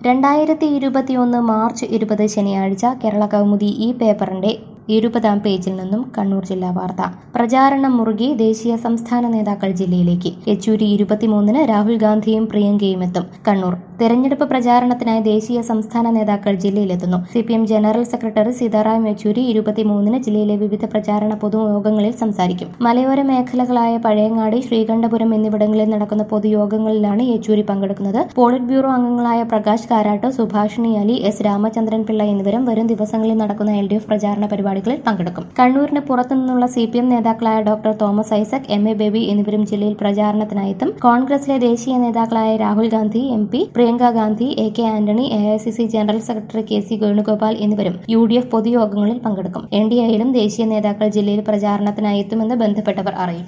രണ്ടായിരത്തി ഇരുപത്തിയൊന്ന് മാർച്ച് ഇരുപത് ശനിയാഴ്ച കേരള കൗമുദി ഈ പേപ്പറിന്റെ ഇരുപതാം പേജിൽ നിന്നും കണ്ണൂർ ജില്ലാ വാർത്ത പ്രചാരണം മുറുകി ദേശീയ സംസ്ഥാന നേതാക്കൾ ജില്ലയിലേക്ക് യെച്ചൂരി ഇരുപത്തിമൂന്നിന് രാഹുൽ ഗാന്ധിയും പ്രിയങ്കയും എത്തും കണ്ണൂർ തെരഞ്ഞെടുപ്പ് പ്രചാരണത്തിനായി ദേശീയ സംസ്ഥാന നേതാക്കൾ ജില്ലയിലെത്തുന്നു C P M general secretary Sitaram Yechury ഇരുപത്തിമൂന്നിന് ജില്ലയിലെ വിവിധ പ്രചാരണ പൊതുയോഗങ്ങളിൽ സംസാരിക്കും മലയോര മേഖലകളായ പഴയങ്ങാടി ശ്രീകണ്ഠപുരം എന്നിവിടങ്ങളിൽ നടക്കുന്ന പൊതുയോഗങ്ങളിലാണ് യെച്ചൂരി പങ്കെടുക്കുന്നത് പോളിറ്റ് ബ്യൂറോ അംഗങ്ങളായ പ്രകാശ് കാരാട്ട് സുഭാഷിണി അലി എസ് രാമചന്ദ്രൻ പിള്ള എന്നിവരും വരും ദിവസങ്ങളിൽ നടക്കുന്ന എൽ ഡി എഫ് പ്രചാരണ പരിപാടികളിൽ പങ്കെടുക്കും കണ്ണൂരിന് പുറത്തുനിന്നുള്ള സി പി എം നേതാക്കളായ doctor Thomas Isaac M A Baby എന്നിവരും ജില്ലയിൽ പ്രചാരണത്തിനായെത്തും കോൺഗ്രസിലെ ദേശീയ നേതാക്കളായ Rahul Gandhi M P Priyanka Gandhi A K Antony A I C C general secretary K C Venugopal എന്നിവരും യു ഡി എഫ് പൊതുയോഗങ്ങളിൽ പങ്കെടുക്കും എൻ ഡി എയിലും ദേശീയ നേതാക്കൾ ജില്ലയിൽ പ്രചാരണത്തിനായി എത്തുമെന്ന് ബന്ധപ്പെട്ടവർ അറിയിച്ചു